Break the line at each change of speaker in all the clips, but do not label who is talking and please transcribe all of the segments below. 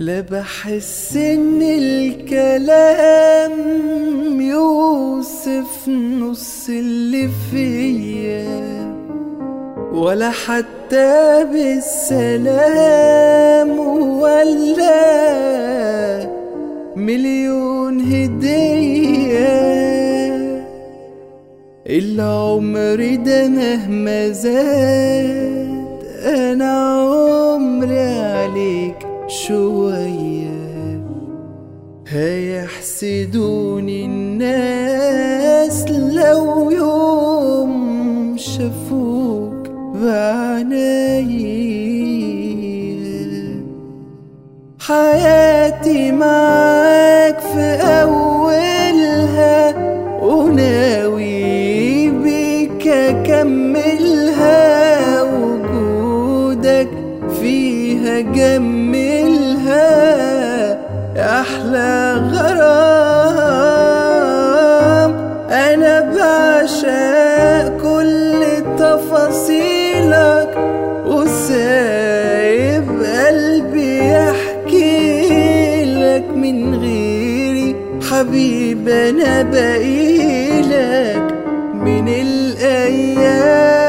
لا بحس ان الكلام يوصف نص اللي فيا ولا حتى بالسلام ولا مليون هدية العمر ده مهما زاد أنا عمري عليك شوية هيحسدوني الناس لو يوم شافوك بعناية حياتي معاك في أولها وناوي بيك أكملها وجودك فيها جملها أحلى غرام أنا بعشق كل تفاصيلك وسايب قلبي يحكي لك من غيري حبيب أنا بقيلك من الأيام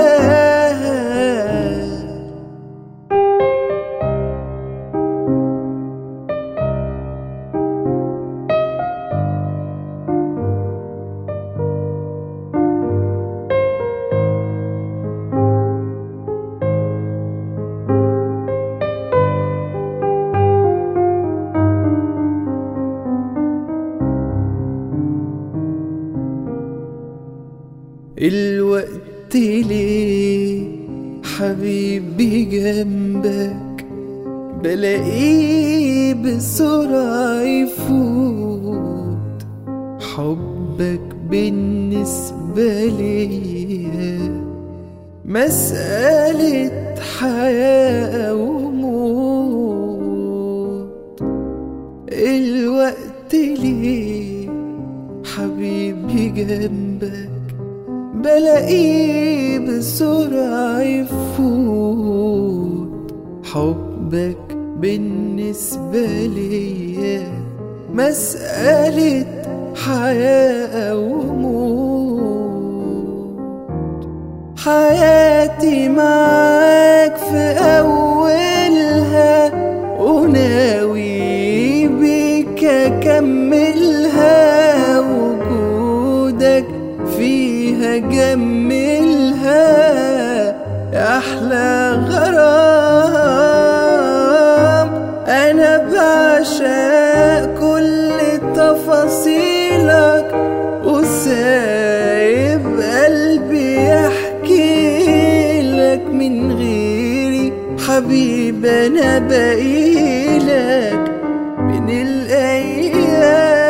الوقت ليه حبيبي جنبك بلاقيه بسرعة يفوت حبك بالنسبة ليا مسألة حياة وموت الوقت ليه حبيبي جنبك بلاقيه بسرعة يفوت حبك بالنسبة ليا مسألة حياة وموت حياتي معاك في أولها وناوي بيك أكملها وجودك فيها جملها أحلى غرام أنا بعشق كل تفاصيلك وسايب قلبي يحكي لك من غيري حبيب أنا بقيلك من الأيام